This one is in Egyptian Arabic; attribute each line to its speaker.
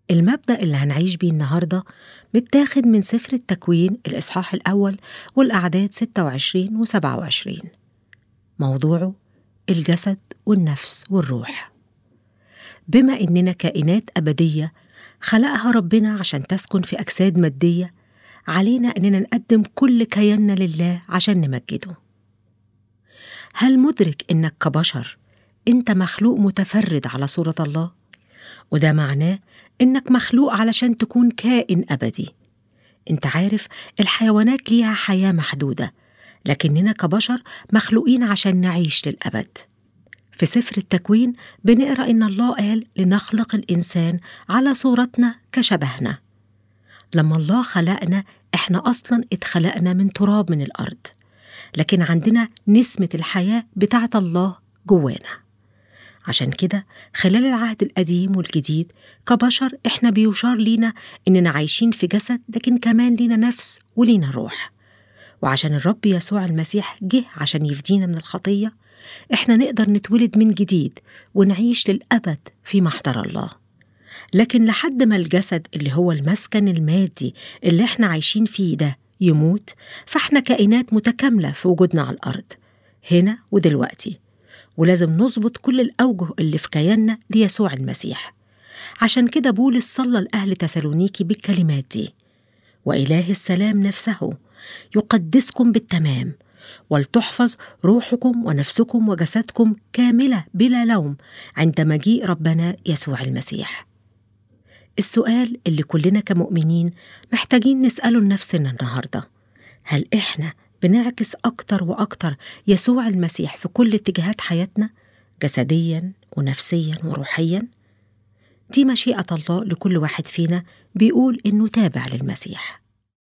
Speaker 1: المبدأ اللي هنعيش بيه النهاردة متاخد من سفر التكوين الإصحاح الأول والأعداد 26 و 27 موضوعه الجسد والنفس والروح بما إننا كائنات أبدية خلقها ربنا عشان تسكن في أجساد مادية علينا إننا نقدم كل كياننا لله عشان نمجده هل مدرك إنك كبشر أنت مخلوق متفرد على صورة الله؟ وده معناه إنك مخلوق علشان تكون كائن أبدي أنت عارف الحيوانات ليها حياة محدودة لكننا كبشر مخلوقين عشان نعيش للأبد في سفر التكوين بنقرا ان الله قال لنخلق الانسان على صورتنا كشبهنا لما الله خلقنا احنا اصلا اتخلقنا من تراب من الارض لكن عندنا نسمه الحياه بتاعه الله جوانا عشان كده خلال العهد القديم والجديد كبشر احنا بيشار لينا اننا عايشين في جسد لكن كمان لينا نفس ولينا روح وعشان الرب يسوع المسيح جه عشان يفدينا من الخطيه احنا نقدر نتولد من جديد ونعيش للابد في محضر الله لكن لحد ما الجسد اللي هو المسكن المادي اللي احنا عايشين فيه ده يموت فاحنا كائنات متكامله في وجودنا على الارض هنا ودلوقتي ولازم نظبط كل الاوجه اللي في كياننا ليسوع المسيح عشان كده بولس صلى لاهل تسالونيكي بالكلمات دي واله السلام نفسه يقدسكم بالتمام ولتحفظ روحكم ونفسكم وجسدكم كامله بلا لوم عند مجيء ربنا يسوع المسيح السؤال اللي كلنا كمؤمنين محتاجين نساله لنفسنا النهارده هل احنا بنعكس اكتر واكتر يسوع المسيح في كل اتجاهات حياتنا جسديا ونفسيا وروحيا دي مشيئه الله لكل واحد فينا بيقول انه تابع للمسيح